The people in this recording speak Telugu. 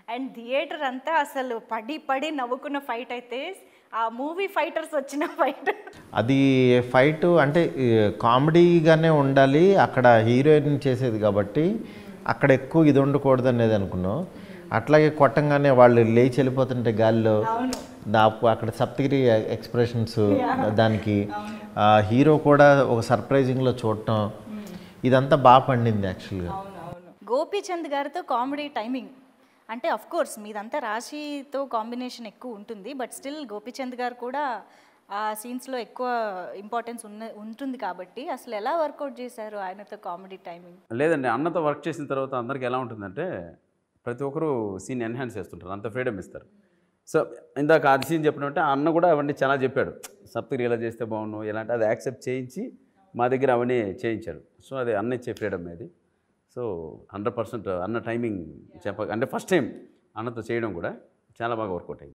అండ్ థియేటర్ అంతా అసలు పడి పడి నవ్వుకున్న ఫైట్ అయితే ఆ మూవీ ఫైటర్స్ వచ్చిన ఫైట్ అది ఫైట్ అంటే ఈ, కామెడీగానే ఉండాలి అక్కడ హీరోయిన్ చేసేది కాబట్టి అక్కడ ఎక్కువ ఇది ఉండకూడదు అనేది అనుకున్నాం అట్లాగే కొట్టంగానే వాళ్ళు లేచి వెళ్ళిపోతుంటే గాలిలో నాకు అక్కడ సప్తగిరి ఎక్స్ప్రెషన్స్ దానికి ఆ హీరో కూడా ఒక సర్ప్రైజింగ్లో చూడటం ఇదంతా బాగా పండింది యాక్చువల్గా అవునవును గోపీచంద్ గారితో కామెడీ టైమింగ్ అంటే అఫ్ కోర్స్ మీదంతా రాశితో కాంబినేషన్ ఎక్కువ ఉంటుంది బట్ స్టిల్ గోపీచంద్ గారు కూడా ఆ సీన్స్లో ఎక్కువ ఇంపార్టెన్స్ ఉన్న ఉంటుంది కాబట్టి అసలు ఎలా వర్కౌట్ చేశారు ఆయనతో కామెడీ టైమింగ్ లేదండి అన్నతో వర్క్ చేసిన తర్వాత అందరికి ఎలా ఉంటుందంటే ప్రతి ఒక్కరు సీన్ ఎన్హాన్స్ చేస్తుంటారు అంత ఫ్రీడమ్ ఇస్తారు సో ఇందాక అది సీన్ చెప్పినట్టే ఆ అన్న కూడా అవన్నీ చాలా చెప్పాడు సప్తగిరి ఇలా చేస్తే బాగుండు ఇలాంటి అది యాక్సెప్ట్ చేయించి మా దగ్గర అవన్నీ చేయించాడు సో అది అన్న ఇచ్చే ఫ్రీడమ్ అది సో హండ్రెడ్ పర్సెంట్ అన్న టైమింగ్ చెప్ప అంటే ఫస్ట్ టైం అన్నతో చేయడం కూడా చాలా బాగా వర్కౌట్ అయింది